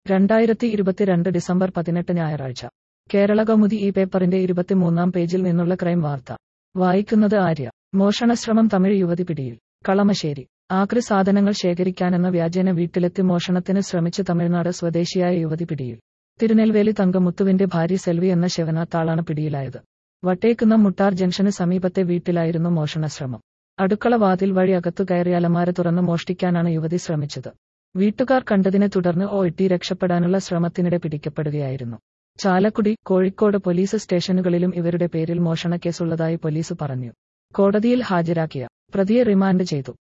രണ്ടായിരത്തി ഇരുപത്തിരണ്ട് ഡിസംബർ പതിനെട്ട് ഞായറാഴ്ച കേരള കൗമുദി ഈ പേപ്പറിന്റെ ഇരുപത്തിമൂന്നാം പേജിൽ നിന്നുള്ള ക്രൈം വാർത്ത വായിക്കുന്നത് ആര്യ മോഷണശ്രമം തമിഴ് യുവതി പിടിയിൽ കളമശ്ശേരി ആക്രി സാധനങ്ങൾ ശേഖരിക്കാനെന്ന വ്യാജേന വീട്ടിലെത്തി മോഷണത്തിന് ശ്രമിച്ച് തമിഴ്നാട് സ്വദേശിയായ യുവതി പിടിയിൽ തിരുനെൽവേലി തങ്കമുത്തുവിന്റെ ഭാര്യ സെൽവി എന്ന ശിവനാത്താളാണ് പിടിയിലായത് വട്ടേക്കുന്ന മുട്ടാർ ജംഗ്ഷന് സമീപത്തെ വീട്ടിലായിരുന്നു മോഷണശ്രമം അടുക്കള വാതിൽ വഴി അകത്തു കയറി അലമാര തുറന്ന് മോഷ്ടിക്കാനാണ് യുവതി ശ്രമിച്ചത് വീട്ടുകാർ കണ്ടതിനെ തുടർന്ന് ഓ ഇട്ടി രക്ഷപ്പെടാനുള്ള ശ്രമത്തിനിടെ പിടിക്കപ്പെടുകയായിരുന്നു ചാലക്കുടി കോഴിക്കോട് പോലീസ് സ്റ്റേഷനുകളിലും ഇവരുടെ പേരിൽ മോഷണക്കേസുള്ളതായി പോലീസ് പറഞ്ഞു കോടതിയിൽ ഹാജരാക്കിയ പ്രതിയെ റിമാൻഡ് ചെയ്തു